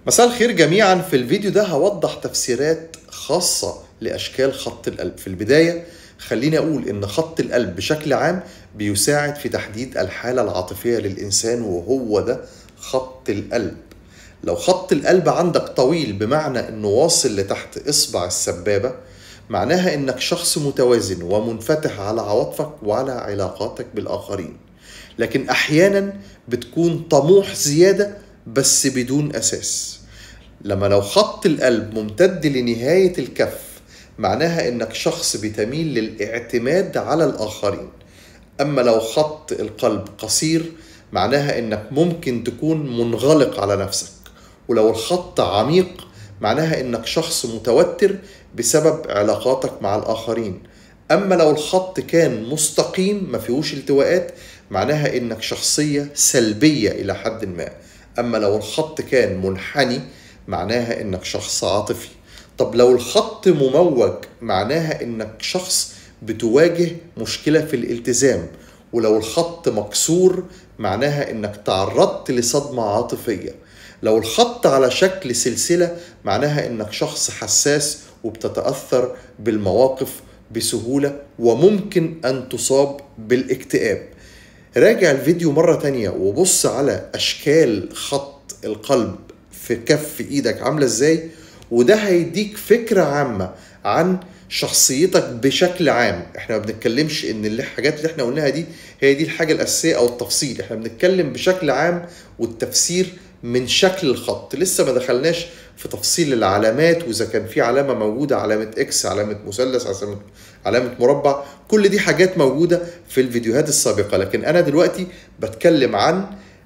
مساء الخير جميعا في الفيديو ده هوضح تفسيرات خاصة لأشكال خط القلب في البداية خليني أقول إن خط القلب بشكل عام بيساعد في تحديد الحالة العاطفية للإنسان وهو ده خط القلب لو خط القلب عندك طويل بمعنى إنه واصل لتحت إصبع السبابة معناها إنك شخص متوازن ومنفتح على عواطفك وعلى علاقاتك بالآخرين لكن أحيانا بتكون طموح زيادة بس بدون أساس لما لو خط القلب ممتد لنهاية الكف معناها إنك شخص بتميل للاعتماد على الآخرين أما لو خط القلب قصير معناها إنك ممكن تكون منغلق على نفسك ولو الخط عميق معناها إنك شخص متوتر بسبب علاقاتك مع الآخرين أما لو الخط كان مستقيم ما فيهوش التواءات معناها إنك شخصية سلبية إلى حد ما أما لو الخط كان منحني معناها إنك شخص عاطفي طب لو الخط مموج معناها إنك شخص بتواجه مشكلة في الالتزام ولو الخط مكسور معناها إنك تعرضت لصدمة عاطفية لو الخط على شكل سلسلة معناها إنك شخص حساس وبتتأثر بالمواقف بسهولة وممكن أن تصاب بالاكتئاب راجع الفيديو مرة تانية وبص على أشكال خط القلب في كف إيدك عاملة إزاي وده هيديك فكرة عامة عن شخصيتك بشكل عام احنا ما بنتكلمش ان الحاجات اللي احنا قلناها دي هي دي الحاجة الأساسية أو التفصيل احنا بنتكلم بشكل عام والتفسير من شكل الخط لسه ما دخلناش في تفصيل العلامات واذا كان في علامه موجوده علامه اكس علامه مثلث علامه علامه مربع كل دي حاجات موجوده في الفيديوهات السابقه لكن انا دلوقتي بتكلم عن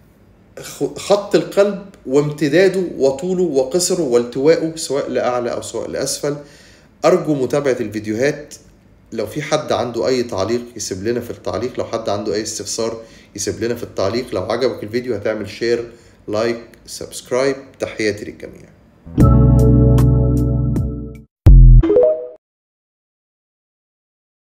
خط القلب وامتداده وطوله وقصره والتوائه سواء لاعلى او سواء لاسفل ارجو متابعه الفيديوهات لو في حد عنده اي تعليق يسيب لنا في التعليق لو حد عنده اي استفسار يسيب لنا في التعليق لو عجبك الفيديو هتعمل شير لايك سبسكرايب تحياتي للجميع